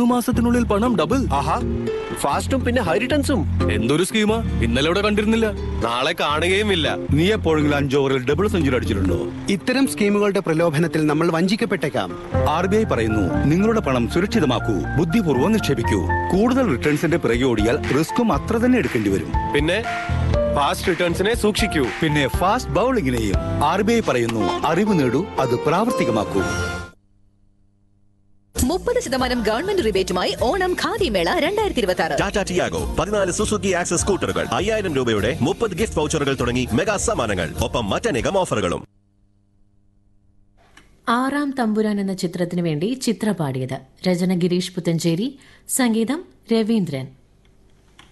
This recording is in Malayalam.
മാസത്തിനുള്ളിൽ പണം ഡബിൾ ആഹാ ഫാസ്റ്റും പിന്നെ ഹൈ റിട്ടേൺസും എന്തൊരു സ്കീമാ ഇന്നലെ ഇവിടെ കണ്ടിരുന്നില്ല നാളെ കാണുകയുമില്ല നീ എപ്പോഴെങ്കിലും അഞ്ച് ഓവറിൽ ഡബിൾ സെഞ്ചുറി അടിച്ചിട്ടുണ്ടോ ഇത്തരം സ്കീമുകളുടെ പ്രലോഭനത്തിൽ നമ്മൾ വഞ്ചിക്കപ്പെട്ടേക്കാം ആർ ബി ഐ പറയുന്നു നിങ്ങളുടെ പണം സുരക്ഷിതമാക്കൂ ബുദ്ധിപൂർവ്വം നിക്ഷേപിക്കൂ കൂടുതൽ റിട്ടേൺസിന്റെ പിറകെ ഓടിയാൽ റിസ്ക്കും അത്ര തന്നെ എടുക്കേണ്ടി വരും പിന്നെ ഫാസ്റ്റ് റിട്ടേൺസിനെ സൂക്ഷിക്കൂ പിന്നെ ഫാസ്റ്റ് ബൗളിങ്ങിനെയും ആർ ബി ഐ പറയുന്നു അറിവ് നേടൂ അത് പ്രാവർത്തികമാക്കൂ മുപ്പത് ശതമാനം ഗവൺമെന്റ് റിബേറ്റുമായി ഓണം ഖാദി മേള രണ്ടായിരത്തി ഇരുപത്തി ആറ് ടാറ്റ ടിയാഗോ പതിനാല് സുസുക്കി ആക്സസ് സ്കൂട്ടറുകൾ അയ്യായിരം രൂപയുടെ മുപ്പത് ഗിഫ്റ്റ് വൗച്ചറുകൾ തുടങ്ങി മെഗാ സമ്മാനങ്ങൾ ഒപ്പം മറ്റനേകം ഓഫറുകളും ആറാം തമ്പുരാൻ എന്ന ചിത്രത്തിനു വേണ്ടി ചിത്ര പാടിയത് രചന ഗിരീഷ് പുത്തഞ്ചേരി സംഗീതം രവീന്ദ്രൻ